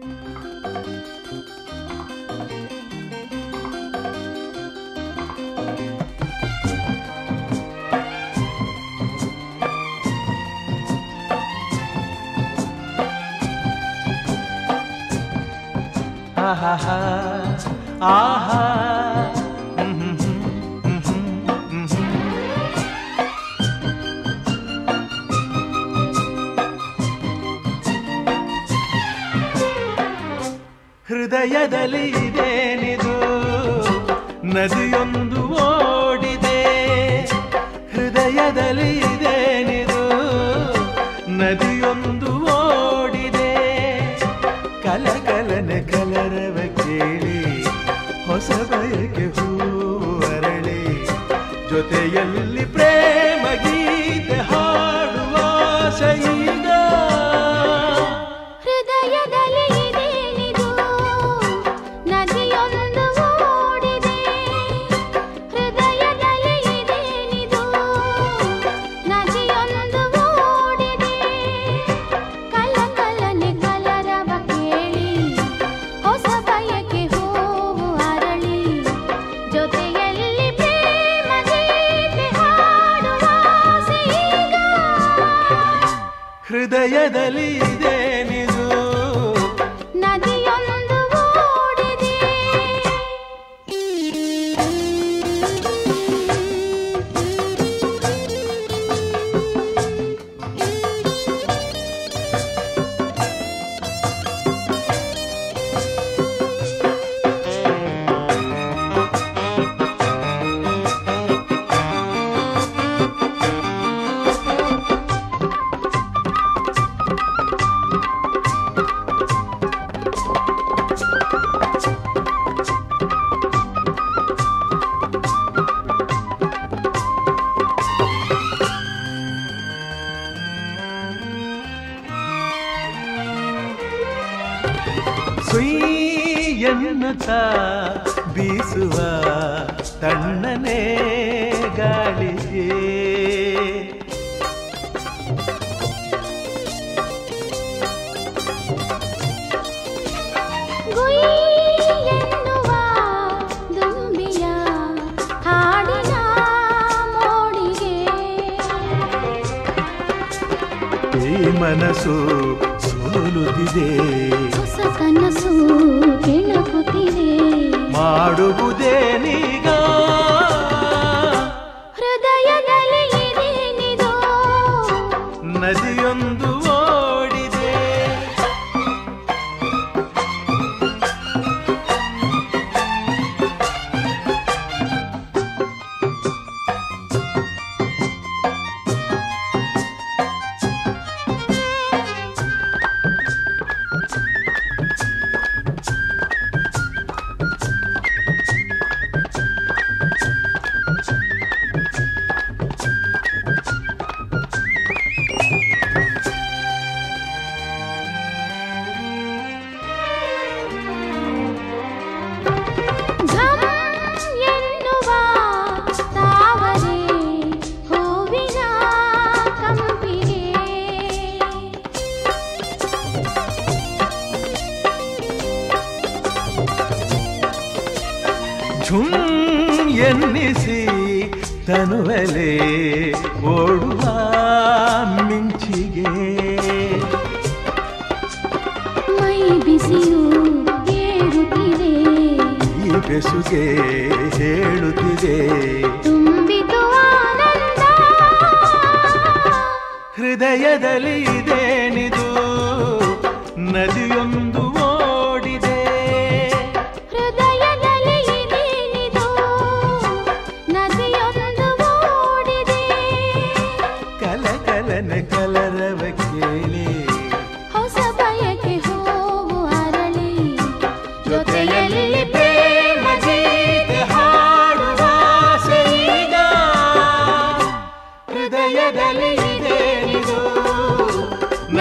ಆಹಾ ಆಹಾ ಹ್ಮ್, ಹ್ಮ್, ಹ್ಮ್, ಹ್ಮ್, ಹ್ಮ್, ಹ್ಮ್. ಹೃದಯದಲ್ಲಿ ಇದೇನಿದು ನದಿಯೊಂದು ಓಡಿದೆ ಹೃದಯದಲ್ಲಿ ಇದೇನಿದು ನದಿಯೊಂದು ಓಡಿದೆ ಕಲಕಲನೆ ಕಲರವ ಕೇಳಿ ಹೊಸ ಬಯಕೆ ಹೂವು ಅರಳಿ ಜೊತೆಯಲ್ಲಿ ಪ್ರೇಮ ಗೀತೆ ಹಾಡುವ ಈಗ ಹೃದಯದಲ್ಲಿ ಇದೇನಿದು ನದಿಯೊಂದು ಓಡಿದೆ ಹೃದಯದಲ್ಲಿ ಇದೇನಿದು ನದಿಯೊಂದು ಓಡಿದೆ ಕಲ ಕಲನೆ ಕಲರವ ಕೇಳಿ ಹೊಸ ಬಯಕೆ ಹೂವು ಅರಳಿ ಜೊತೆಯಲ್ಲಿ ಪ್ರೇಮ ಗೀತೆ ಹಾಡುವ ಈಗ ಹೃದಯದಲ್ಲಿ ಇದೇನಿದು ನದಿಯೊಂದು ಓಡಿದೆ ಸುಯ್ ಎನ್ನುತ್ತ ಬೀಸುವ ತಣ್ಣನೆ ಗಾಳಿಗೆ ಗುಯಿ ಎನ್ನುವ ದುಂಬಿಯ ಹಾಡಿನ ಮೋಡಿಗೆ ಈ ಮನಸ್ಸು ಸೋಲುತ್ತಿದೆ ಹೊಸ ಕನಸು ಕೆಣಕುತ್ತಿದೆ ಮಾಡುವುದೇನೀಗ ಹೃದಯದಲ್ಲಿ ಇದೇನಿದೋ ನದಿಯೊಂದು ಓಡಿದೆ ಘಮ್ ಎನ್ನುವ ತಾವರೆ ಹೂವಿನ ಕಂಪಿಗೆ ಝುಮ್ ಎನ್ನಿಸಿ ತನುವಲೆ ಓಡುವ ಮಿಂಚಿಗೆ ಮೈ ಬಿಸಿಯು ಏರುತ್ತಿದೆ ಈ ಬೆಸುಗೆ ಹೇಳುತ್ತಿದೆ ತುಂಬಿತು ಆನಂದ ಹೃದಯದಲ್ಲಿ ಇದೇನಿದು ನದಿಯೊಂದು ಓಡಿದೆ ಹೃದಯದಲ್ಲಿ ಇದೇನಿದು ನದಿಯೊಂದು ಓಡಿದೆ ಕಲಕಲನೆ ಕಲರವ ಕೇಳಿ ಹೊಸ ಬಯಕೆ ಹೂವು ಅರಳಿ ಜೊತೆಯಲ್ಲಿ ಪ್ರೇಮ ಗೀತೆ ಹಾಡುವ ಈಗ ಹೃದಯದಲ್ಲಿ ಇದೇನಿದು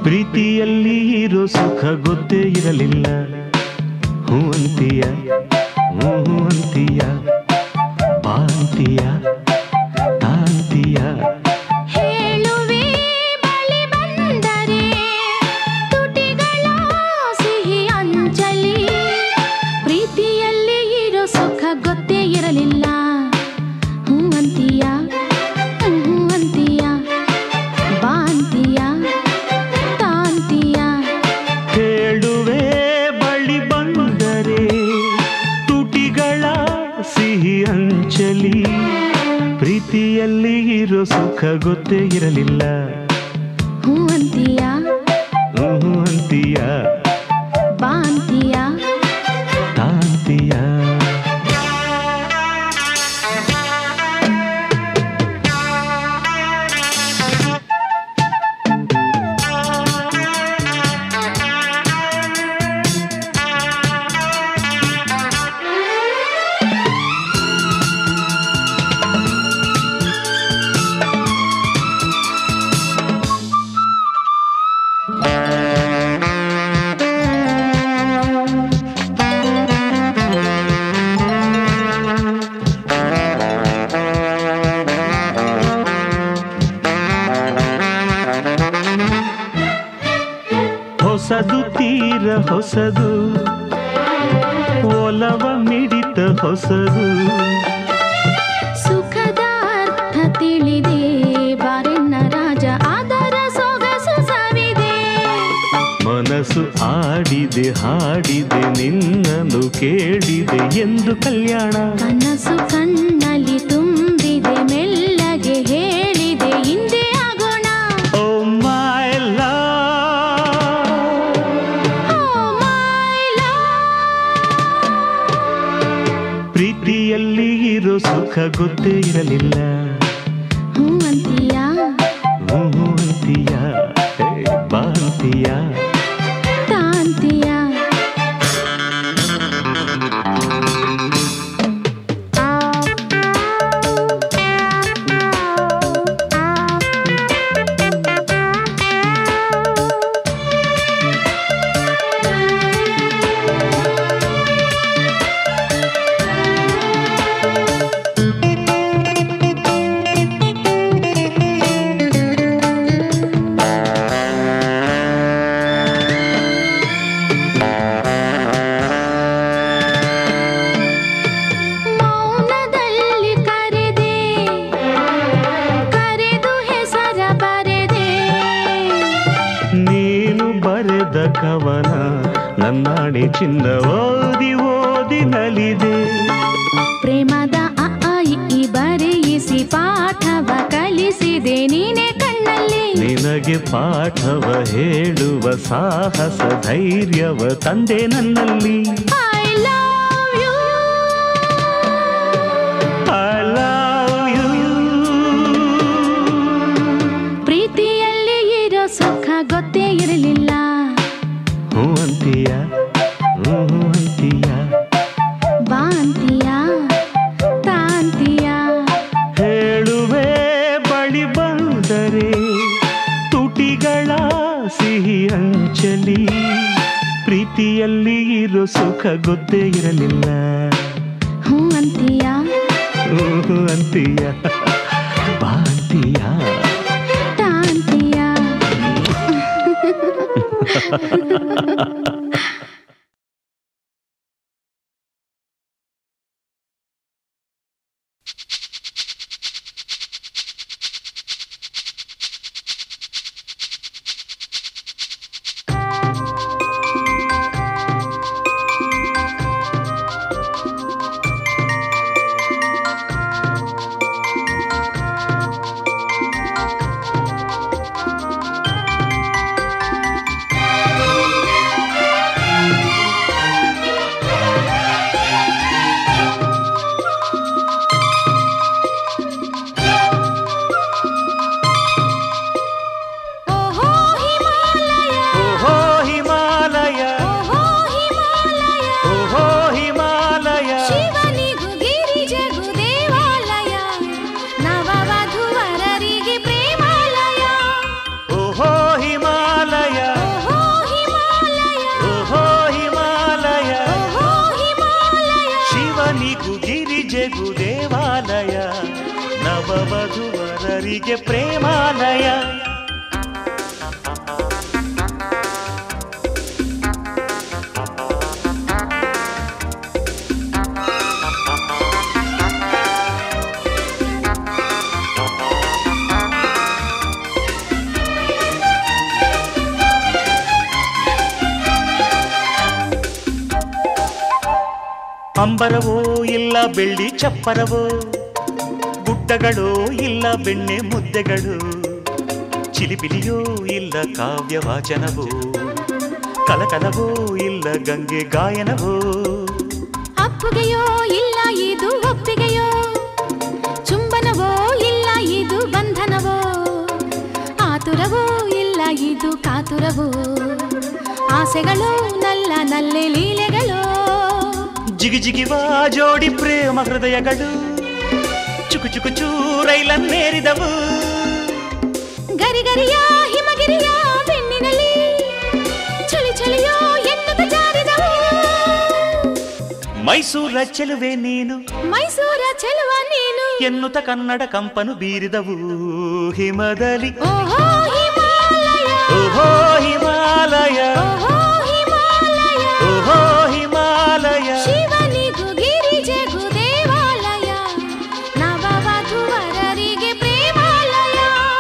ಪ್ರೀತಿಯಲ್ಲಿ ಇರೋ ಸುಖ ಗೊತ್ತೇ ಇರಲಿಲ್ಲ ಹೂ ಅಂತೀಯ ಹೂ ಹೂ ಅಂತೀಯ ಬಾಂತೀಯ ತಾಂತೀಯ ಹೇಳುವೆ ಬಳಿ ಬಂದರೆ ತುಟಿಗಳ ಸಿಹಿ ಅಂಜಲಿ ಪ್ರೀತಿಯಲ್ಲಿ ಇರೋ ಸುಖ ಗೊತ್ತೇ ಇರಲಿಲ್ಲ ಹೂ ಅಂತೀಯ ಹೂ ಅಂತೀಯ ಬಾಂತೀಯ ತಾಂತೀಯ ಹೇಳುವೆ ಬಳಿ ಬಂದರೆ ತುಟಿಗಳ ಸಿಹಿ ಅಂಚಲಿ ಪ್ರೀತಿಯಲ್ಲಿ ಇರೋ ಸುಖ ಗೊತ್ತೇ ಇರಲಿಲ್ಲ ಹೂ ಅಂತೀಯ ಹೂ ಹೂ ಅಂತೀಯ ಬಾಂತೀಯ ತಾಂತೀಯ ಹೊಸದು ತೀರ ಹೊಸದು ಒಲವ ಮಿಡಿತ ಹೊಸದು ಸುಖದ ಅರ್ಥ ತಿಳಿದೆ ಬಾರೆನ್ನ ರಾಜ ಅದರ ಸೊಗಸು ಸವಿದೆ ಮನಸ್ಸು ಆಡಿದೆ ಹಾಡಿದೆ ನಿನ್ನನ್ನು ಕೇಳಿದೆ ಎಂದು ಕಲ್ಯಾಣ ಕನಸು ಕಣ್ಣಲ್ಲಿ ತುಂಬಿದೆ ಮೆಲ್ಲಗೆ ಹೇಳಿದೆ ಹಿಂದೆ ಆಗೋಣ ಓ ಮೈ Oh, my love. ಪ್ರೀತಿಯಲ್ಲಿ ಇರೋ ಸುಖ ಗೊತ್ತೇ ಇರಲಿಲ್ಲ ಹೂ ಅಂತೀಯ ಹೂ ಹೂ ಅಂತೀಯ ಹೇ, ಬಾ ಅಂತೀಯ ತಾಂತೀಯ ಮೌನದಲ್ಲಿ ಕರೆದೆ ಕರೆದು ಹೆಸರ ಬರೆದೆ ನೀನು ಬರೆದ ಕವನ ನನ್ನಾಣೆ ಚಿನ್ನ ಓದಿ ಓದಿ ನಲಿದೆ ಪ್ರೇಮದ ಅ ಆ ಇ ಈ ಬರೆಯಿಸಿ ಪಾಠವ ಕಲಿಸಿದೆ ನೀನೆ ಕಣ್ಣಲ್ಲಿ ನಿನಗೆ ಪಾಠವ ಹೇಳುವ ಸಾಹಸ ಧೈರ್ಯವ ತಂದೆ ನನ್ನಲ್ಲಿ I love you I love you ಪ್ರೀತಿಯಲ್ಲಿ ಇರೋ ಸುಖ ಗೊತ್ತೇ ಇರಲಿಲ್ಲ ಹೂ ಅಂತೀಯ ಹೂ ಹೂ ಅಂತೀಯ ಬಾಂತೀಯ ತಾಂತೀಯ ಹೇಳುವೆ ಬಳಿ ಬಂದರೆ ತುಟಿಗಳ ಸಿಹಿ ಅಂಚಲಿ ಪ್ರೀತಿಯಲ್ಲಿ ಇರೋ ಸುಖ ಗೊತ್ತೇ ಇರಲಿಲ್ಲ ಹೂ ಅಂತೀಯ ಹೂ ಹೂ ಅಂತೀಯ ಬಾ ಅಂತೀಯ ತಾಂತೀಯ ವರರಿಗೆ ಪ್ರೇಮಾಲಯ ಅಂಬರವೋ ಇಲ್ಲ ಬೆಳ್ಳಿ ಚಪ್ಪರವೋ ಗುಡ್ಡಗಳು ಇಲ್ಲ ಬೆಣ್ಣೆ ಮುದ್ದೆಗಳು ಚಿಲಿಪಿಲಿಯೋ ಇಲ್ಲ ಕಾವ್ಯ ವಾಚನವೋ ಕಲಕಲವೋ ಇಲ್ಲ ಗಂಗೆ ಗಾಯನವೋ ಅಪ್ಪುಗೆಯೋ ಇಲ್ಲ ಇದು ಒಪ್ಪಿಗೆಯೋ ಚುಂಬನವೋ ಇಲ್ಲ ಇದು ಬಂಧನವೋ ಆತುರವೋ ಇಲ್ಲ ಇದು ಕಾತುರವೋ ಆಸೆಗಳು ನಲ್ಲ ನಲ್ಲೆ ಲೀಲೆಗಳು ಜಿಗಿ ಜಿಗಿವ ಜೋಡಿ ಪ್ರೇಮ ಹೃದಯಗಳು ಚುಕು ಚುಕು ಚೂರೈಲನ್ನೇರಿದವು ಗರಿಗರಿಯ ಹಿಮಗಿರಿಯ ಬೆನ್ನಿನಲ್ಲಿ ಚಳಿ ಚಳಿಯೋ ಎನ್ನುತ್ತ ಜಾರಿದವು ಮೈಸೂರ ಚೆಲುವೆ ನೀನು ಮೈಸೂರ ಚೆಲುವ ನೀನು ಎನ್ನುತ್ತ ಕನ್ನಡ ಕಂಪನು ಬೀರಿದವು ಹಿಮದಲ್ಲಿ ಓಹೋ ಹಿಮಾಲಯ ಓಹೋ ಹಿಮಾಲಯ ಓಹೋ ಹಿಮಾಲಯ ಓಹೋ ಹಿಮಾಲಯ ಶಿವನಿಗೂ ಗಿರಿಜೆಗೂ ದೇವಾಲಯ ನವವಧುವರರಿಗೆ ಪ್ರೇಮಾಲಯ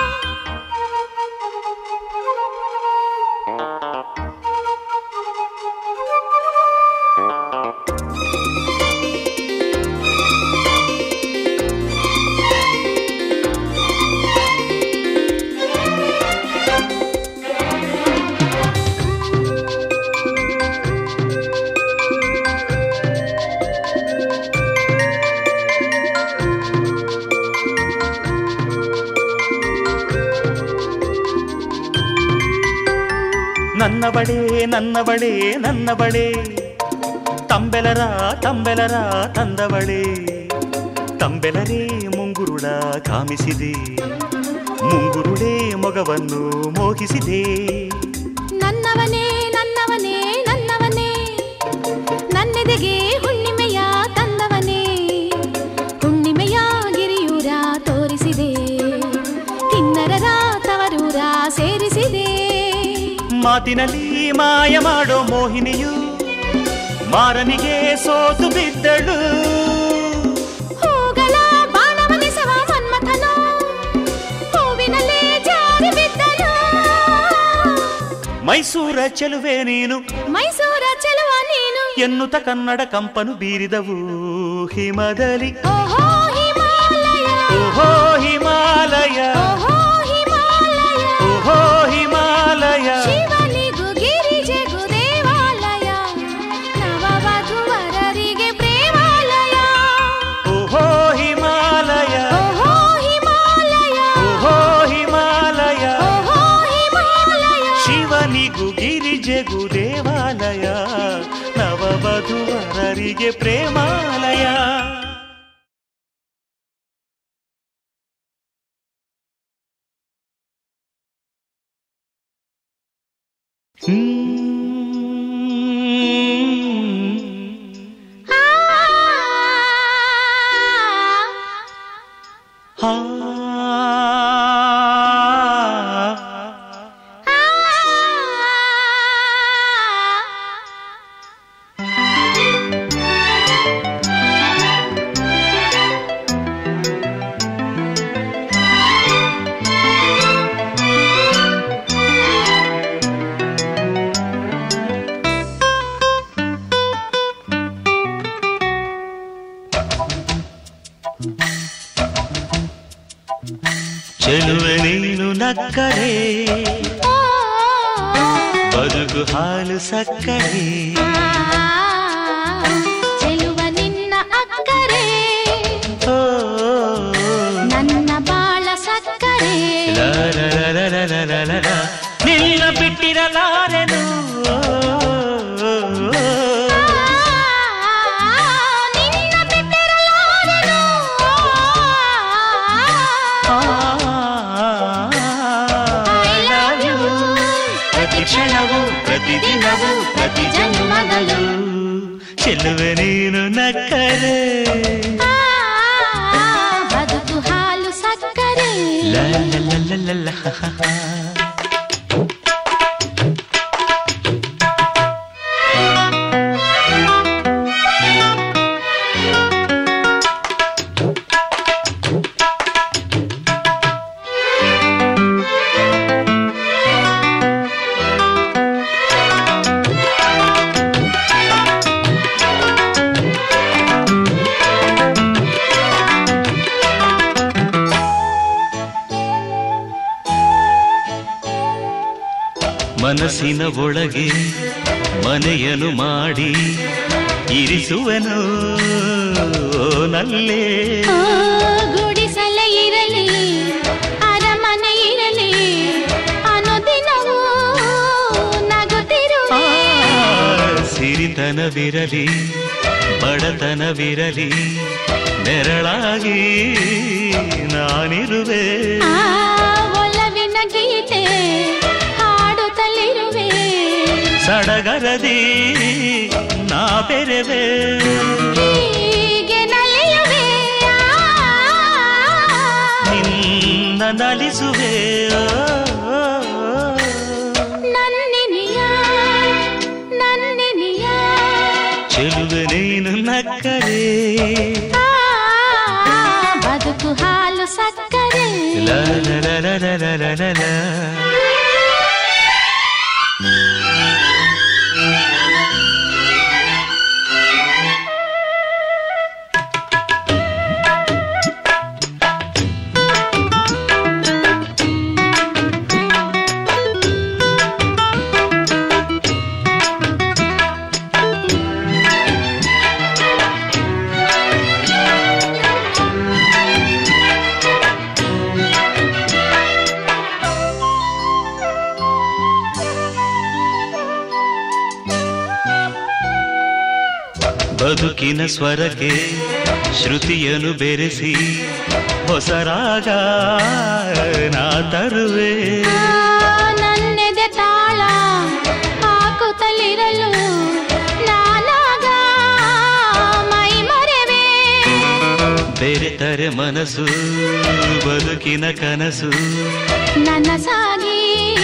ನನ್ನ ಬಳೆ ನನ್ನ ಬಳೆ ನನ್ನ ಬಳೆ ತಂಬೆಲರ ತಂಬೆಲರ ತಂದವಳೆ ತಂಬೆಲರೇ ಮುಂಗುರುಳ ಕಾಮಿಸಿದೆ ಮುಂಗುರುಳೇ ಮೊಗವನ್ನು ಮೋಹಿಸಿದೆ ನನ್ನವನೇ ನನ್ನವನೇ ನನ್ನವನೇ ನನ್ನೆದೆಗೆ ಹುಣ್ಣಿಮೆಯ ತಂದವನೇ ಹುಣ್ಣಿಮೆಯ ಗಿರಿಯೂರ ತೋರಿಸಿದೆ ಕಿನ್ನರರ ತವರೂರ ಸೇರಿಸಿದೆ ಮಾತಿನಲ್ಲಿ ಮಾಯ ಮಾಡೋ ಮೋಹಿನಿಯು ಮಾರನಿಗೆ ಸೋತು ಬಿದ್ದಳು ಹೂಗಳ ಬಾಣವನಿಸವ ಮನ್ಮಥನೋ ಹೂವಿನಲ್ಲೇ ಜಾರಿ ಬಿದ್ದನು ಮೈಸೂರ ಚೆಲುವೆ ನೀನು ಮೈಸೂರ ಚೆಲುವ ನೀನು ಎನ್ನುತ್ತ ಕನ್ನಡ ಕಂಪನು ಬೀರಿದವು ಹಿಮದಲ್ಲಿ ಓಹೋ ಹಿಮಾಲಯ ಓಹೋ ಹಿಮಾಲಯ ಓಹೋ ಹಿಮಾಲಯ ಓಹೋ ಹಿಮಾಲಯ ಶಿವನಿಗೂ ಗಿರಿಜೆಗೂ ದೇವಾಲಯ ನವವಧುವರರಿಗೆ ಪ್ರೇಮಾಲಯ ಓಹೋ ಹಿಮಾಲಯ ಓಹೋ ಹಿಮಾಲಯ ಓಹೋ ಹಿಮಾಲಯ ಓಹೋ ಹಿಮಾಲಯ ಶಿವನಿಗೂ ಗಿರಿಜೆಗೂ ದೇವಾಲಯ ನವವಧುವರರಿಗೆ ಪ್ರೇಮಾಲಯ ಹ್ಮ್. ಆ ಆ ಚೆಲುವೆ ನೀನು ನಕ್ಕರೆ ಬದುಕು ಹಾಲು ಸಕ್ಕರೆ ಚೆಲುವ ನಿನ್ನ ಅಕ್ಕರೆ ಓ ನನ್ನ ಬಾಳ ಸಕ್ಕರೆ ಲ ಲ ಲ ಲ ಲ ಲ ಲ ಲ. ನಿನ್ನ ಬಿಟ್ಟಿರಲಾರೆನು ನಿನ್ನ ಬಿಟ್ಟಿರಲಾರೆನು. I love you. ಪ್ರತಿ ಕ್ಷಣವೂ ಪ್ರತಿದಿನವೂ ಪ್ರತಿ ಜನ್ಮದಲ್ಲೂ ಚೆಲುವೆ ನೀನು ನಕ್ಕರೆ ಆ, ಬದುಕು ಹಾಲು ಸಕ್ಕರೆ La la la la la la ha ha ha. ಮನಸ್ಸಿನ ಒಳಗೆ ಮನೆಯನ್ನು ಮಾಡಿ ಇರಿಸುವನು ನಲ್ಲೇ ಓ, ಗುಡಿಸಲೇ ಇರಲಿ ಅರಮನೆ ಇರಲಿ ಅನುದಿನವೂ ನಗುತ್ತಿರುವೆ ಸಿರಿತನವಿರಲಿ ಬಡತನವಿರಲಿ ನೆರಳಾಗಿ ನಾನಿರುವೆ ಆ ಒಲವಿನ ಗೀತೆ ಹಾಡುತ್ತಲಿರುವೆ ಸಡಗರದಿ ನಾ ಬೆರೆವೆ ಹೀಗೆ ನಲಿಯುವೆ ನಿನ್ನ ನಲಿಸುವೆ ನನ್ನಿನಿಯ ನನ್ನಿನಿಯ ಚೆಲುವೆ ನೀನು ನಕ್ಕರೆ ಆ, ಬದುಕು ಹಾಲು ಸಕ್ಕರೆ ಲ ಲ ಲ ಲ ಲ ಲ ಲ ಲ ಲ. ಬದುಕಿನ ಸ್ವರಕ್ಕೆ ಶ್ರುತಿಯನ್ನು ಬೆರೆಸಿ ಹೊಸ ರಾಗ ನಾ ತರುವೆ ಆ, ನನ್ನೆದೆ ತಾಳ ಹಾಕುತ್ತಲಿರಲು ನಾನಾಗ ಮೈ ಮರೆವೆ ಬೆರೆತರೆ ಮನಸ್ಸು ಬದುಕಿನ ಕನಸು ನನಸಾಗಿ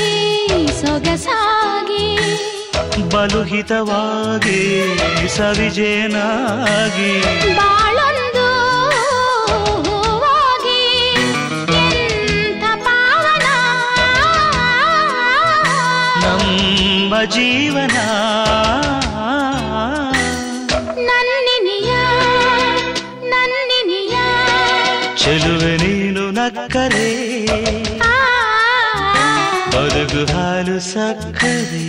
ಸೊಗಸಾಗಿ ಬಲುಹಿತವಾಗಿ ಸವಿಜೇನಾಗಿ ಬಾಳೊಂದು ಹೂವಾಗಿ ಎಂಥ ಪಾವನ ನಮ್ಮ ಜೀವನ ನನ್ನಿನಿಯ ನನ್ನಿನಿಯ ಚೆಲುವೆ ನೀನು ನಕ್ಕರೆ ಆ, ಬದುಕು ಹಾಲು ಸಕ್ಕರೆ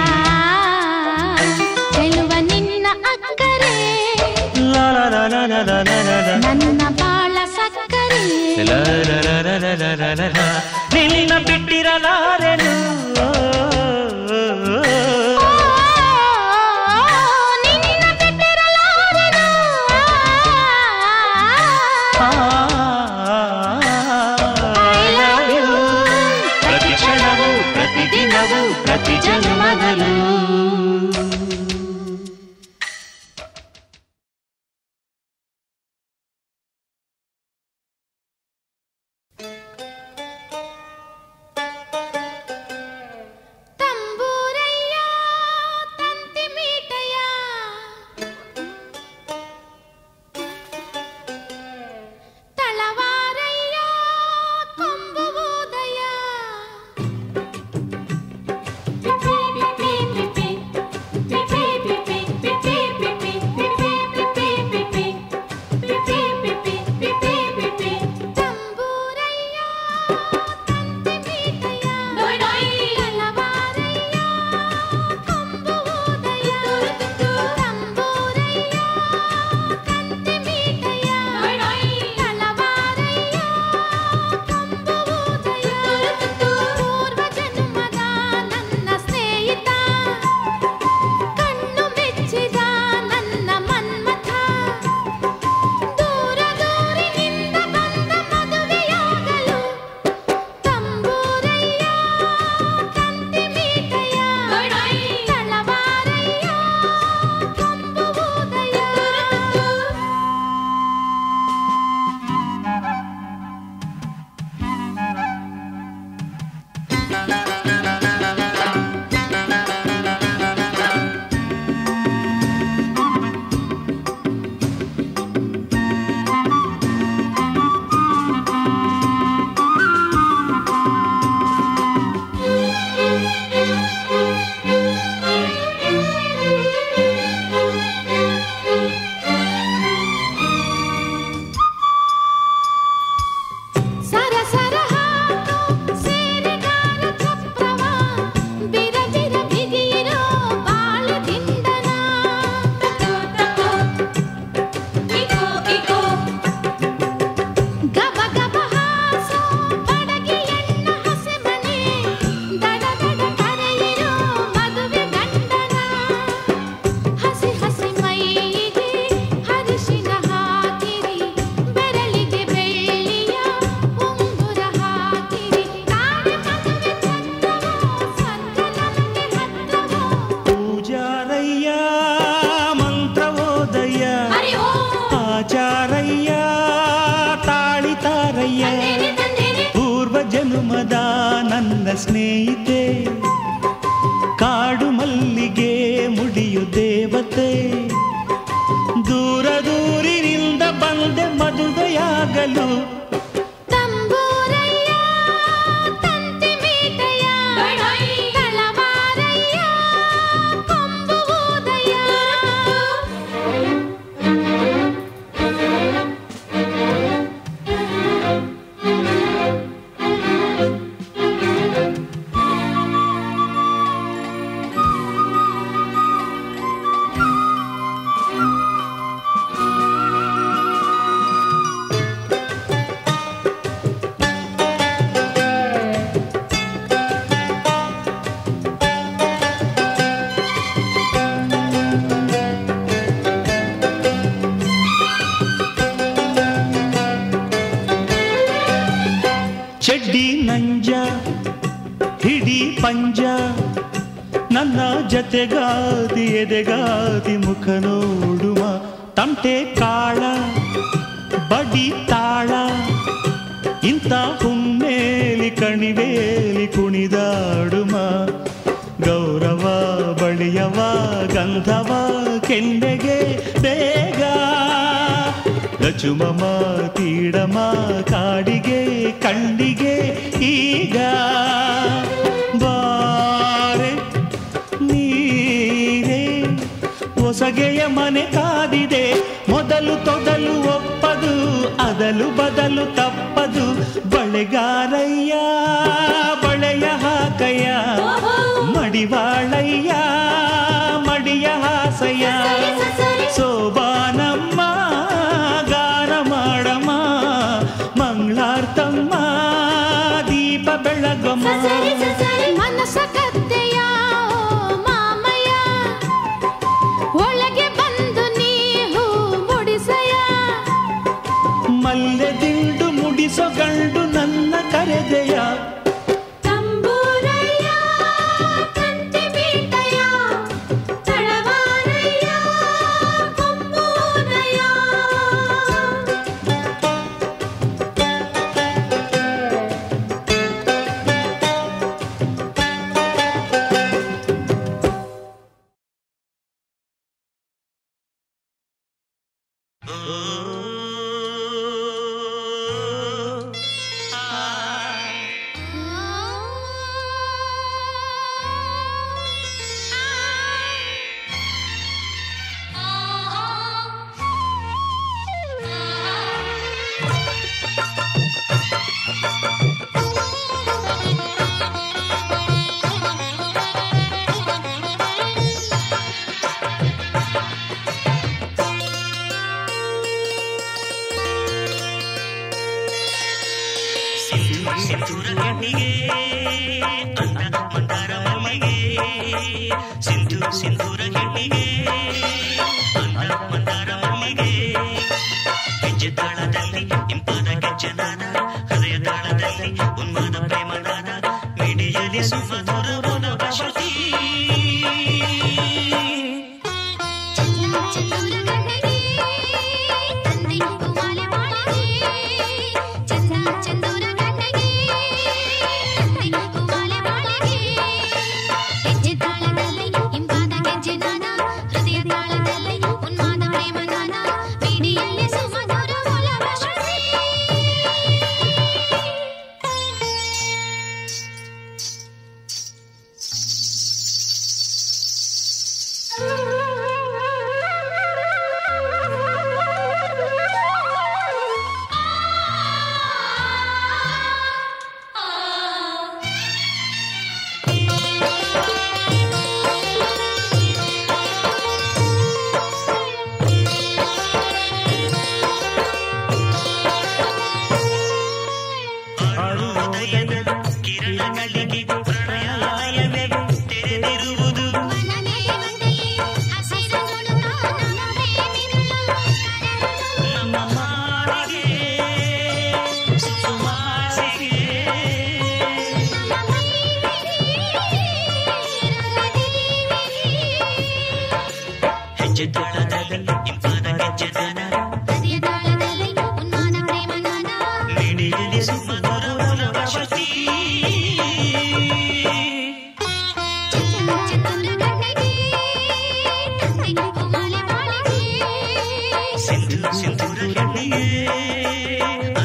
ಚೆಲುವ ನಿನ್ನ ಅಕ್ಕರೆ ಲಾ ಲಾ ಲಾ ಲಾ ಲಾ ಲಾ ಲಾ ಲಾ ಲಾ. ನನ್ನ ಬಾಳ ಸಕ್ಕರೆ ಲಾ ಲಾ ಲಾ ಲಾ ಲಾ ಲಾ ಲಾ ಲಾ ಲಾ. ನಿನ್ನ ಬಿಟ್ಟಿರಲಾರೆನು ಓ, ನಿನ್ನ ಬಿಟ್ಟಿರಲಾರೆನು. I love you. ಪ್ರತಿ ಕ್ಷಣವೂ ಪ್ರತಿ ದಿನವೂ ಪ್ರತಿ ಜನ್ಮದಲ್ಲೂ ತಂಬೂರಯ್ಯ ತಂತಿ ಮೀಟಯ್ಯ ತಳವಾರಯ್ಯ ಕೊಂಬುವುದಯ್ಯ ಪಿಪಿ ಪಿಪಿ ಪಿಪಿ ಹಗಲು ತಂಬೂರಯ್ಯ ತಂತಿ ಮೀಟಯ್ಯ ತಳವಾರಯ್ಯ ಕೊಂಬು ಊದಯ್ಯ ಚೆಡ್ಡಿ ನಂಜ ಹಿಡಿ ಪಂಜ ನನ್ನ ಜತೆಗಾದಿ ಎದೆಗಾದಿ ಮುಖ ನೋಡುವ ತಮಟೆ ಕಾಳ ಬಡಿ ತಾಳ ಇಂಥ ಹುಮ್ಮೇಲಿ ಕಣಿವೇಲಿ ಕುಣಿದಾಡುಮ ಗೌರವ ಬಳಿಯವ ಗಂಧವ ಕೆನ್ನೆಗೆ ಬೇಗ ಲಚುಮಮ ತೀಡಮ ಕಾಡಿಗೆ ಕಣ್ಣಿಗೆ ಈಗ ಬಾರೆ ನೀರೇ ಹೊಸಗೆಯ ಮನೆ ಕಾದಿದೆ ಮೊದಲು ತೊದಲು ಒಪ್ಪದು ಅದಲು ಬದಲು ತಪ್ಪದು ಬಳೆಗಾರಯ್ಯ ಬಳೆಯ ಹಾಕಯ್ಯ ಮಡಿವಾಳಯ್ಯ ಮಡಿಯ ಹಾಸಯ್ಯ ಸೋಬಾನಮ್ಮ ಗಾನ ಮಾಡಮ್ಮ ಮಂಗಳಾರ್ತಮ್ಮ ದೀಪ ಬೆಳಗಮ್ಮ ಮನಸ ಕತ್ತೆಯ ಮಾಮಯ್ಯ ಒಳಗೆ ಬಂದು ನೀವು ಮುಡಿಸಯ್ಯ ಮಲ್ಲೆ ದಿಂಡು ಮುಡಿಸೋ ಗಂಡು ನನ್ನ ಕರೆದೆಯ ತಂಬೂರಯ್ಯ ತಂತಿ ಮೀಟಯ್ಯ ತಳವಾರಯ್ಯ ಕೊಂಬೂದಯ್ಯ ಸಿಂಧೂರ ಕಣ್ಣಿಗೆ ಅಂದ ಮಂದಾರ ಮಲ್ಲಿಗೆ ಸಿಂಧು ಸಿಂಧೂರ ಕಣ್ಣಿಗೆ ಅಂದ ಮಂದಾರ ಮಲ್ಲಿಗೆ ಹೆಜ್ಜೆ ತಾಳದಲ್ಲಿ ಇಂಪಾದ ಗೆಜ್ಜೆನಾದ ಹೃದಯ ತಾಳದಲ್ಲಿ ಉನ್ಮಾದ ಪ್ರೇಮನಾದ ಮಿಡಿಯಲಿ ಸುಮಧುರ ಮನವ ಶ್ರುತಿ ಚಂದೂರ ಕಣ್ಣಿಗೆ ತಂದೆ ಕುಮಾಲೆ ಮಾಳಿಗೆ ಚಂದ ಚಂದೂರ ಕಣ್ಣಿಗೆ ತಂದೆ ಕುಮಾಲೆ ಮಾಳಿಗೆ ಹೆಜ್ಜೆ ತಾಳದಲ್ಲಿ ಇಂಪಾದ ಗೆಜ್ಜೆ ನಾದ ಹೃದಯ ತಾಳದಲ್ಲಿ ಉನ್ಮಾದ ಪ್ರೇಮನಾದ ಮಿಡಿಯಲ್ಲಿ ಸುಮಧುರ ಒಲವ ಶ್ರುತಿ ಅರುಣೋದಯದ ಕಿರಣಗಳಿಗೆ ಪ್ರಣಯಾಲಯವೇ ತೆರೆದಿರುವುದು ಮನದೇ ಮಂದೆಯೇ ಹಸಿರು ನೋಡುತ್ತಾ ನಮ್ಮ ಪ್ರೇಮಿಗಳ ಕರಳು ನಮ್ಮ ಮಾರಿಗೆ ಸುಕುಮಾರಿಗೆ ಹೆಜ್ಜೆ ತಾಳದಲ್ಲಿ ಇಂಪಾದ ಗೆಜ್ಜೆದಾನ ಮಿಡಿಯಲಿ ಸುಮಧುರ ಒಲವ ಶ್ರುತಿ ಸಿಂಧು ಸಿಂಧೂರ ಕಣ್ಣಿಗೆ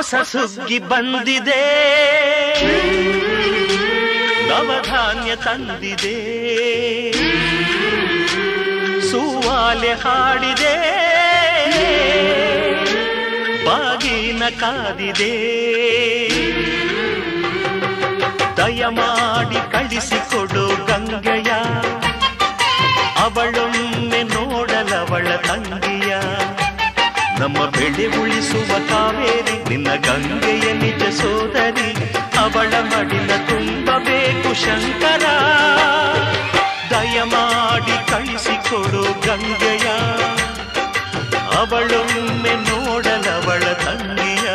ಹೊಸ ಸುಗ್ಗಿ ಬಂದಿದೆ ನವಧಾನ್ಯ ತಂದಿದೆ ಸೂವಾಲೆ ಹಾಡಿದೆ ಬಾಗಿನ ಕಾದಿದೆ ದಯಮಾಡಿ ಕಳಿಸಿಕೊಡು ಗಂಗೆಯ ಅವಳೊಮ್ಮೆ ನೋಡಲವಳ ತಂಗಿಯ ನಮ್ಮ ಬೆಳೆ ಉಳಿಸುವ ಕಾವೇರಿ ನಿನ್ನ ಗಂಗೆಯ ನಿಜ ಸೋದರಿ ಅವಳ ಮಡಿಲ ತುಂಬಬೇಕು ಶಂಕರ ದಯಮಾಡಿ ಕಳಿಸಿಕೊಡು ಗಂಗೆಯ ಅವಳೊಮ್ಮೆ ನೋಡಲವಳ ತಂಗಿಯ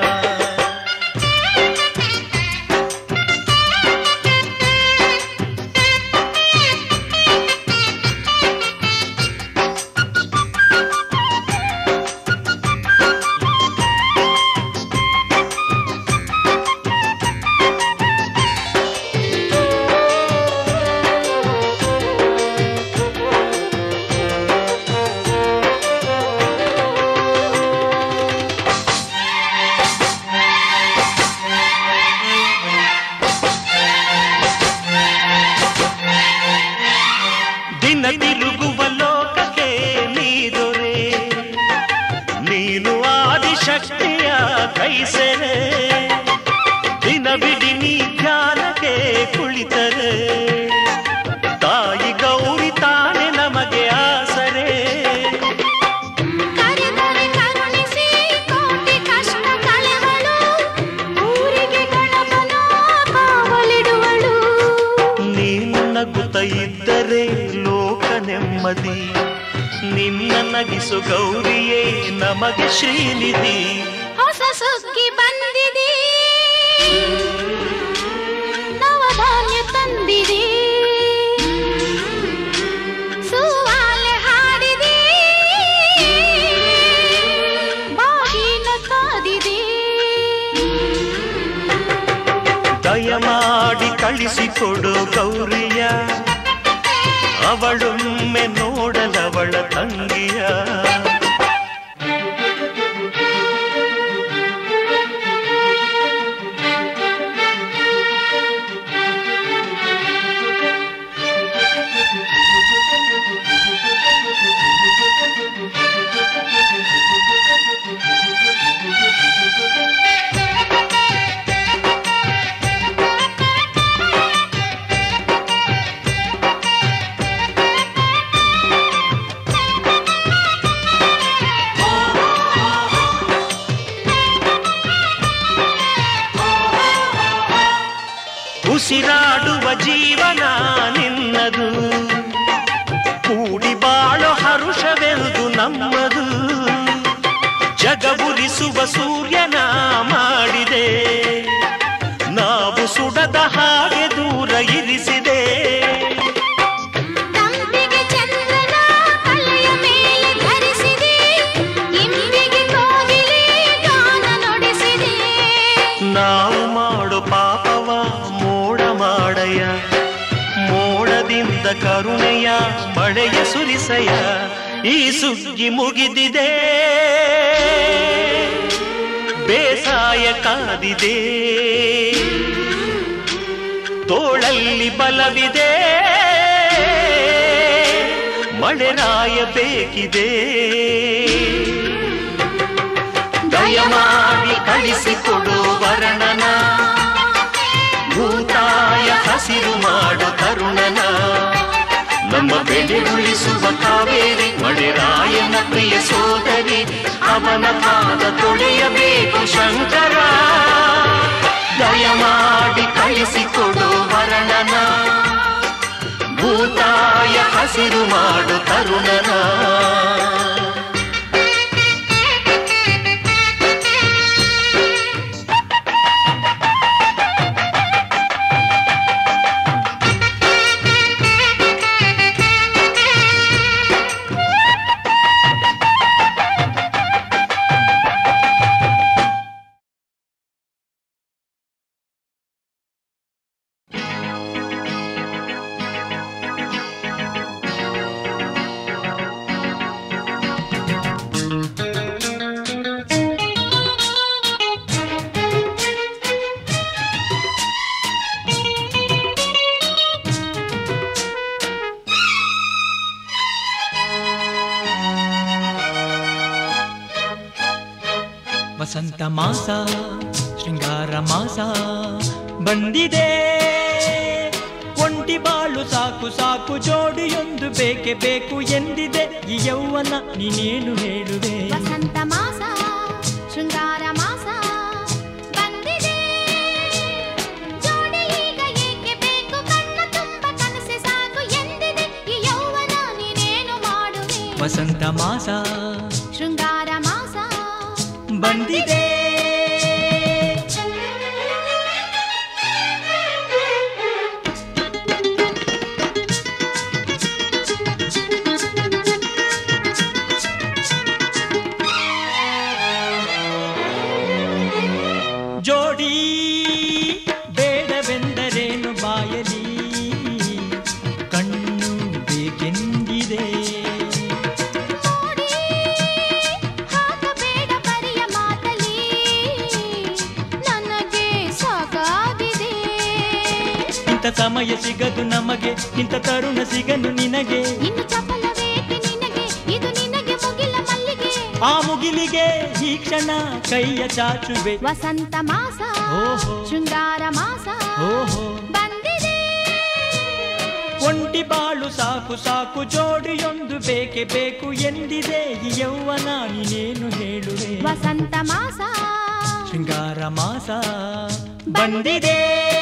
ದಿನ ತಿರುಗುವ ಲೋಕಕ್ಕೆ ನೀದೊರೆ ನೀನು ಆದಿಶಕ್ತಿಯ ಕೈಸೆರೆ ದಿನವಿಡಿ ನೀ ಧ್ಯಾನಕ್ಕೆ ಕುಳಿತರೆ ತಾಯಿ ಗೌರಿ ತಾನೆ ನಮಗೆ ಆಸರೆ ಕರೆದರೆ ಕರುಣಿಸಿ ಕೋಟಿ ಕಷ್ಟ ಕಳೆವಳು ಊರಿಗೆ ಗಣಪನ ಕಾವಲಿಡುವಳು ನೀನು ನಗುತ್ತ ಇದ್ದರೆ ಲೋಕ ನೆಮ್ಮದಿ ನಿನ್ನ ನಗಿಸು ಗೌರಿಯೇ ನಮಗೆ ಶ್ರೀನಿಧಿ ಹೊಸ ಸುಗ್ಗಿ ಬಂದಿದೆ ನವಧಾನ್ಯ ತಂದಿದೆ ಸುವಾಲೆ ಹಾಡಿದೆ ಬಾಗಿನ ಕಾದಿದೆ ದಯಮಾಡಿ ಕಳಿಸಿಕೊಡು ಗೌರಿಯ ಅವಳೊಮ್ಮೆ ನೋಡಲವಳ ತಂಗಿಯ ಉಸಿರಾಡುವ ಜೀವನ ನಿನ್ನದು ಕೂಡಿ ಬಾಳೋ ಹರುಷವೆಂದು ನಮ್ಮದು ಜಗಬುರಿಸುವ ಸೂರ್ಯನ ಮಾಡಿದೆ ನಾವು ಸುಡದ ಹಾಗೆ ದೂರ ಇರಿಸಿದೆ ತಂಬಿಗೆ ಚಂದ್ರನ ತಲೆಯ ಮೇಲೆ ಧರಿಸಿದೆ ಇಂಬಿಗೆ ಕೋಗಿಲೆ ಗಾನ ನುಡಿಸಿದೆ ನಾವು ಮಾಡೋ ಪಾಪವ ಮೋಡ ಮಾಡಯ ಮೋಡದಿಂದ ಕರುಣೆಯ ಮಳೆಯ ಸುರಿಸಯ ಈ ಸುಗ್ಗಿ ಮುಗಿದಿದೆ ಬೇಸಾಯ ಕಾದಿದೆ ತೋಳಲ್ಲಿ ಬಲವಿದೆ ಮಳೆರಾಯ ಬೇಕಿದೆ ದಯಮಾಡಿ ಕಳಿಸಿಕೊಡು ವರ್ಣನ ಭೂತಾಯ ಹಸಿರು ಮಾಡು ತರುಣನ ನಮ್ಮ ಬೆಳೆ ಉಳಿಸುವ ಕಾವೇರಿ ಮಳೆರಾಯನ ಪ್ರಿಯ ಸೋದರಿ ಅವನ ಪಾದ ತೊಳೆಯಬೇಕು ಶಂಕರ ದಯಮಾಡಿ ಕಳಿಸಿಕೊಡು ವರ್ಣನ ಭೂತಾಯ ಹಸಿರು ಮಾಡು ತರುಣನ ವಸಂತ ಮಾಸ ಶೃಂಗಾರ ಮಾಸ ಬಂದಿದೆ ಒಂಟಿ ಬಾಳು ಸಾಕು ಸಾಕು ಜೋಡಿಯೊಂದು ಬೇಕೆ ಬೇಕು ಎಂದಿದೆ ಈ ಯೌವನ ನೀನೇನು ಹೇಳುವೆ ವಸಂತ ಮಾಸ ಶೃಂಗಾರ ಮಾಸ ಬಂದಿದೆ ಜೋಡಿ ಈಗ ಏಕೆ ಬೇಕು ಕಣ್ಣ ತುಂಬ ಕನಸೆ ಸಾಕು ಎಂದಿದೆ ಈ ಯೌವನ ನೀನೇನು ಮಾಡುವೆ ವಸಂತ ಮಾಸ ಶೃಂಗಾರ ಮಾಸ ಬಂದಿದೆ ಜೋಡಿ ಬೇಡವೆಂದರೇನು ಬಾಯಲಿ ಕಣ್ಣು ಬೇಕೆಂದಿದೆ ನೋಡಿ ಹಾಕಬೇಡ ಬರಿಯ ಮಾತಲಿ ನನಗೆ ಸಾಕಾಗಿದೆ ಇಂಥ ಸಮಯ ಸಿಗದು ನಮಗೆ ಇಂಥ ತರುಣ ಸಿಗನು ನಿನಗೆ ಇನ್ನು ಚಪಲವೇಕೆ ನಿನಗೆ ಇದು ನಿನಗೆ ಮುಗಿಲ ಮಲ್ಲಿಗೆ ಆ ಮುಗಿಲಿಗೆ ಈ ಕ್ಷಣ ಕೈಯ ಚಾಚುವೆ ವಸಂತ ಮಾಸ ಓಹೋ. ಶೃಂಗಾರ ಮಾಸ ಓಹೋ ಬಂದಿದೆ ಒಂಟಿ ಬಾಳು ಸಾಕು ಸಾಕು ಜೋಡಿಯೊಂದು ಬೇಕೆ ಬೇಕು ಎಂದಿದೆ ಈ ಯೌವನ ನೀನೇನು ಹೇಳುವೆ ವಸಂತ ಮಾಸ ಶೃಂಗಾರ ಮಾಸ ಬಂದಿದೆ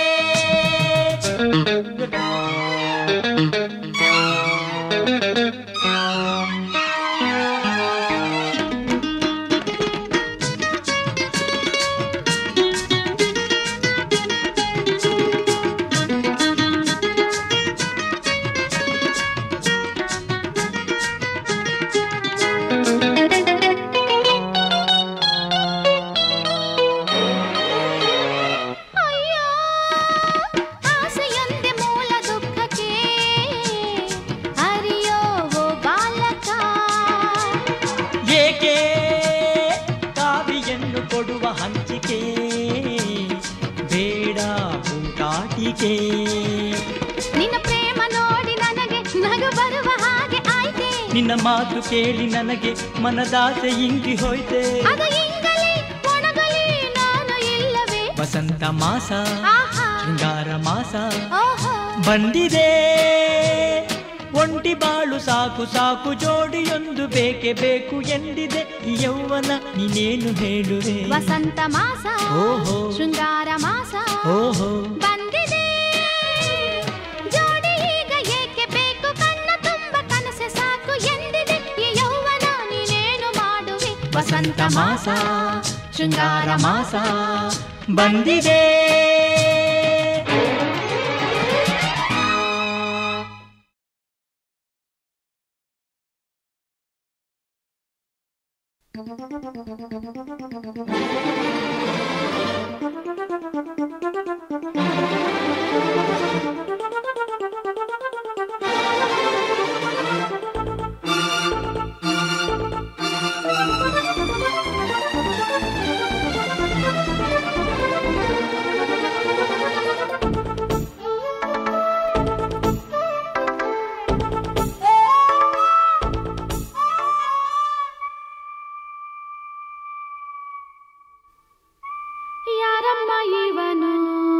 ಅಯ್ಯೋ ಆಸೆಯೊಂದೆ ಮೂಲ ದುಃಖಕ್ಕೆ ಅರಿಯೋ ಓ ಬಾಲಕ ಏಕೆ ಕಾವಿಯನ್ನು ಕೊಡುವ ಹಂಚಿಕೆ ಬೇಡ ಊಟಾಟಿಕೆ ನಿನ್ನ ಪ್ರೇಮ ನೋಡಿ ನನಗೆ ನಗು ಬರುವ ಹಾಗೆ ಆಯ್ತೆ ನಿನ್ನ ಮಾತು ಕೇಳಿ ನನಗೆ ಮನದಾಸೆ ಇಂಗಿ ಹೋಯ್ತೆ ಅದು ಇಂಗಲಿ ಒಣಗಲಿ ನಾನು ಇಲ್ಲವೇ ವಸಂತ ಮಾಸ ಆಹಾ ಶೃಂಗಾರ ಮಾಸ ಓಹೋ ಬಂದಿದೆ ಒಂಟಿ ಬಾಳು ಸಾಕು ಸಾಕು ಜೋಡಿಯೊಂದು ಬೇಕೆ ಬೇಕು ಎಂದಿದೆ ಈ ಯೌವನ ನೀನೇನು ಹೇಳುವೆ ವಸಂತ ಮಾಸ ಓಹೋ. ಶೃಂಗಾರ ಮಾಸ ಓಹೋ ಬಂದಿದೆ ಜೋಡಿ ಈಗ ಏಕೆ ಬೇಕು ಕಣ್ಣ ತುಂಬ ಕನಸೆ ಸಾಕು ಎಂದಿದೆ ಈ ಯೌವನ ನೀನೇನು ಮಾಡುವೆ ವಸಂತ ಮಾಸ ಶೃಂಗಾರ ಮಾಸ ಬಂದಿದೆ ಯಾರಮ್ಮ ಇವನು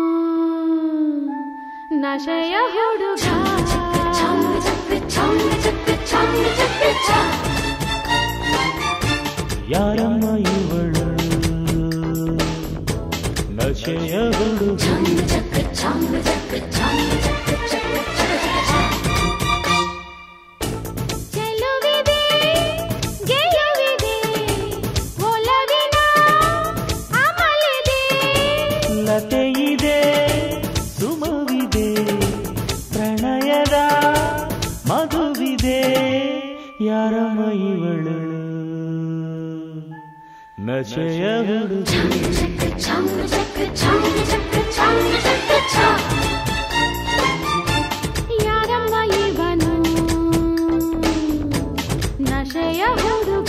ನಶೆಯ ಹುಡುಗ ಯಾರಮ್ಮ ಇವಳು ನಶೆಯ ಹುಡುಗ ಚೆಲುವಿದೆ ಗೆಲುವಿದೆ ಒಲವಿನ ಅಮಲಿದೆ ಲತೆ ಇದೆ ಸುಮವಿದೆ ಪ್ರಣಯದ ಮಗುವಿದೆ ಯಾರಮ್ಮ ಇವಳು ನಶೆಯ ಹುಡುಗಿ ಯಾರಮ್ಮ ಇವನು ನಶೆಯ ಹುಡುಗ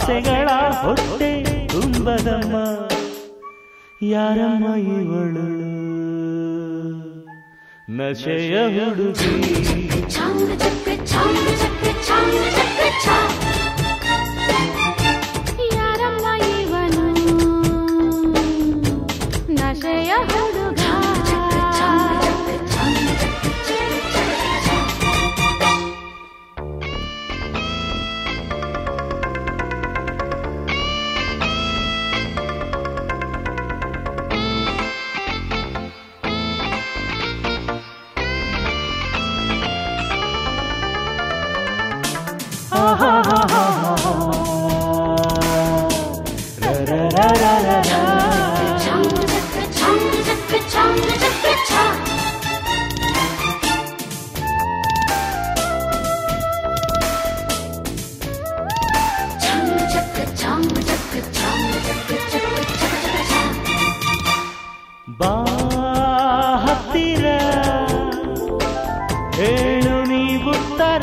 ಆಸೆಗಳ ಹೊಟ್ಟೆ ತುಂಬದಮ್ಮ ಯಾರಮ್ಮ ಇವಳು ನಶೆಯ ಹುಡುಗಿ ಚಾಂಗ್ ಚಕ್ರ ಚಾಂಗ್ ಚಕ್ರ ಚಾಂಗ್ ಚಕ್ರ ಚಾ ಯಾರಮ್ಮ ಇವನು ನಶೆಯ ಹುಡುಗ ಚಾಂಗ್ ಚಕ್ರ ಚಾಂಗ್ ಚಕ್ರ ಚಾಂಗ್ ಚಕ್ರ ಚಾ ಚಾಂಗ್ ಚಕ್ರ ಚಾಂಗ್ ಚಕ್ರ ಚಾಂಗ್ ಚಕ್ರ ಚಕ್ರ ಚಕ್ರ ಚಾ ಬಾ ಹತ್ತಿರ ಹೇಳು ನೀವುತ್ತರ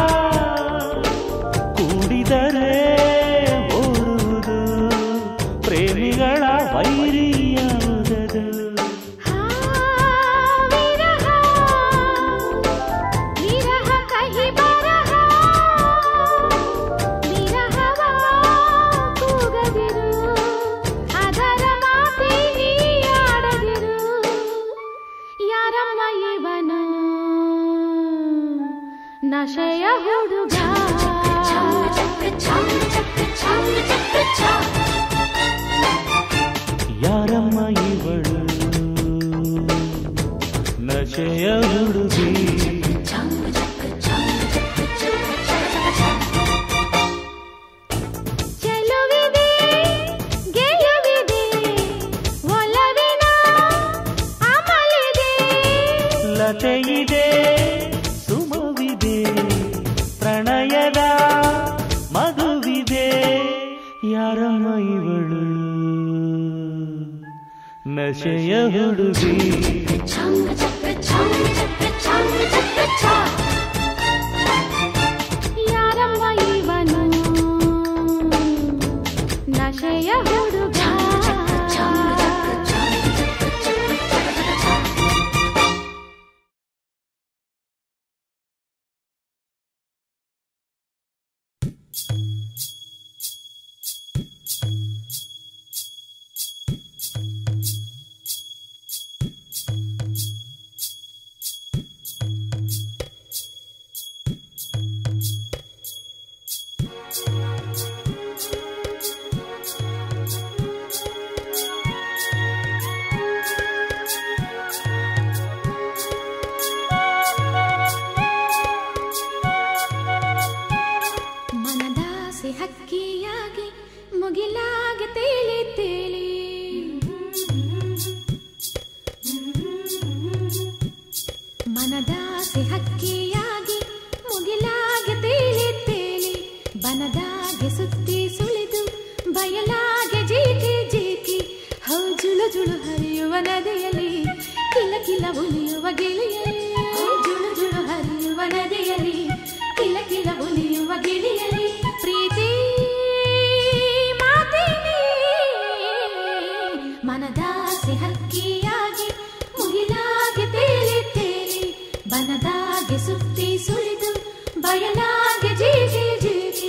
ಕೂಡಿದರೆ ಓಡುವುದು ಪ್ರೇಮಿಗಳ ವೈರಿಯಾದದು ವಿರಹ ವಿರಹ ಕಹಿ ಬರಹ ವಿರಹವ ಕೂಗದಿರು ಅದರ ಮಾತಿ ಆಡದಿರು ಯಾರಮ್ಮ ಇವನು ನಶೆಯ ಹುಡುಗ ಯಾರಮ್ಮ ಇವಳು ನಶೆಯ ಹುಡುಗಿ ಚೆಲುವಿದೆ ಗೆಲುವಿದೆ ಒಲವಿನ ಅಮಲಿದೆ ಲತೆಯಿದೆ ಸುಮವಿದೆ ಪ್ರಣಯದ ಮಗುವಿದೆ ಯಾರಮ್ಮ ಇವಳು ನಶೆಯ ಹುಡುಗಿ ಚಾಂಗ್ ಚಕ್ರ ಚಾಂಗ್ ಚಕ್ರ ಚಾಂಗ್ ಚಕ್ರ ಚಾ ಯಾರಮ್ಮ ಇವನು ನಶೆಯ ಹುಡುಗ ಮನದಾಸೆ ಹಕ್ಕಿಯಾಗಿ ಮುಗಿಲಾಗೆ ತೇಲಿ ತೇಲಿ ಮನದಾಸೆ ಹಕ್ಕಿಯಾಗಿ ಮುಗಿಲಾಗೆ ತೇಲಿ ತೇಲಿ ಬನದಾಗೆ ಸುತ್ತಿ ಸುಳಿದು ಬಯಲಾಗೆ ಜೀಕಿ ಜೀಕಿ ಹೌ ಜುಳು ಜುಳು ಹರಿಯುವ ನದಿಯಲ್ಲಿ ಕಿಲ ಕಿಲ ಉಲಿಯುವ ಗಿಳಿಯಲ್ಲಿ ಜುಳು ಜುಳು ಹರಿಯುವ ನದಿಯಲ್ಲಿ ಕಿಲ ಕಿಲ ಉಲಿಯುವ ಗಿಳಿಯಲ್ಲಿ ಪ್ರೀತಿ ಮಾತಿನಿ ಮನದಾಸೆ ಹಕ್ಕಿಯಾಗಿ ಮುಗಿಲಾಗೆ ತೇಲಿ ತೇಲಿ ಬನದಾಗೆ ಸುತ್ತಿ ಸುಳಿದು ಬಯಲಾಗೆ ಜೀಗಿ ಜೀಗಿ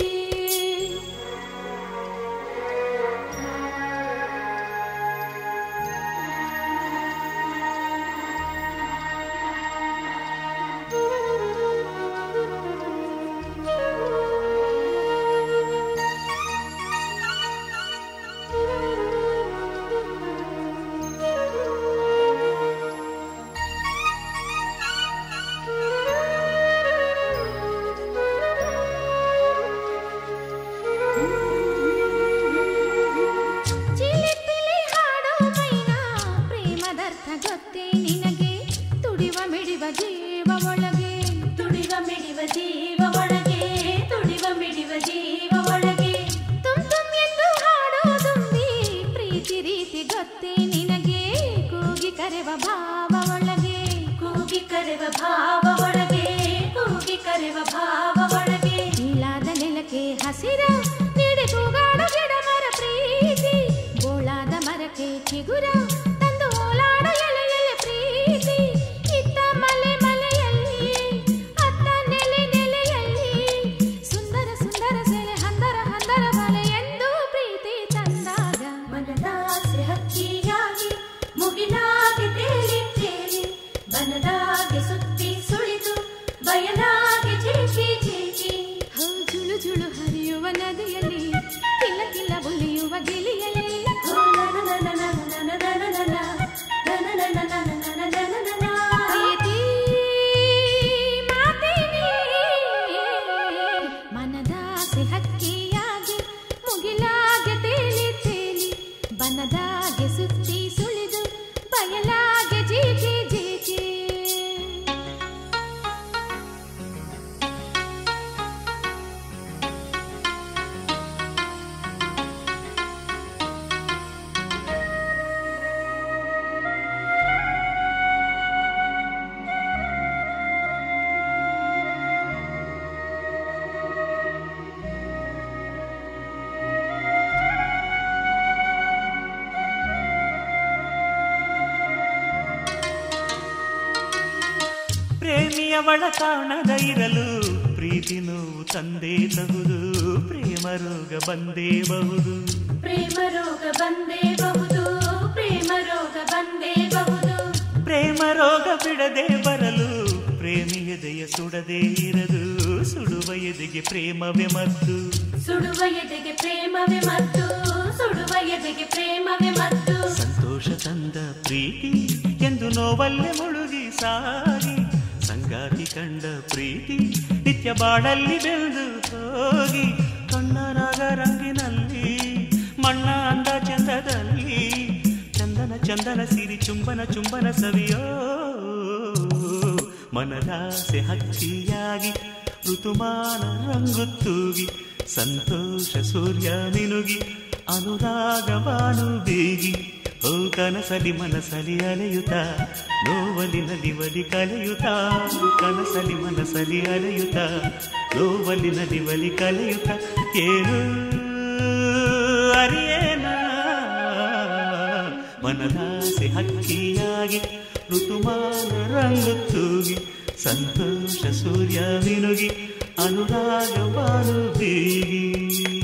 ಪ್ರಿಯವಳ ಕಾಣದ ಇರಲು ಪ್ರೀತಿ ನೋವು ತಂದೇ ತಹುದು ಪ್ರೇಮ ರೋಗ ಬಂದೇ ಬಹುದು ಪ್ರೇಮ ರೋಗ ಬಂದೇ ಬಹುದು ಪ್ರೇಮ ರೋಗ ಬಂದೇ ಬಹುದು ಪ್ರೇಮ ರೋಗ ಬಿಡದೆ ಬರಲು ಪ್ರೇಮಿ ಎದೆಯ ಸುಡದೇ ಇರದು ಸುಡುವ ಎದೆಗೆ ಪ್ರೇಮವೇ ಮದ್ದು ಸುಡುವ ಎದೆಗೆ ಪ್ರೇಮವೇ ಮತ್ತು ಸುಡುವ ಎದೆಗೆ ಪ್ರೇಮವೇ ಮತ್ತು ಸಂತೋಷ ತಂದ ಪ್ರೀತಿ ಎಂದು ನೋವಲ್ಲೇ ಮುಳುಗಿ ಸಾಗಿ ಸಂಗಾತಿ ಕಂಡ ಪ್ರೀತಿ ನಿತ್ಯ ಬಾಡಲ್ಲಿ ಬೆಳೆದು ಹೋಗಿ ಕಣ್ಣರಾಗ ರಂಗಿನಲ್ಲಿ ಮಣ್ಣ ಅಂದ ಚಂದದಲ್ಲಿ ಚಂದನ ಚಂದನ ಸಿರಿ ಚುಂಬನ ಚುಂಬನ ಸವಿಯೋ ಮನದಾಸೆ ಹಕ್ಕಿಯಾಗಿ ಋತುಮಾನ ರಂಗುತ್ತೂಗಿ ಸಂತೋಷ ಸೂರ್ಯ ಮಿನುಗಿ ಅನುರಾಗ ಬಾನು ಬೀಗಿ ಓ ಕನಸಲಿ ಮನಸಲಿ ಅಲೆಯುತ್ತ ನೋವಲಿ ನಲಿವಲಿ ಕಲೆಯುತ್ತ ಕನಸಲಿ ಮನಸಲಿ ಅಲೆಯುತ್ತ ನೋವಲಿ ನಲಿವಲಿ ಕಲೆಯುತ್ತ ಏನು ಅರಿಯೇನ ಮನದಾಸೆ ಹಕ್ಕಿಯಾಗಿ ಋತುಮಾನ ರಂಗುತ್ತೂಗಿ ಸಂತೋಷ ಸೂರ್ಯ ಮಿನುಗಿ ಅನುರಾಗ ಬಾನು ಬೀಗಿ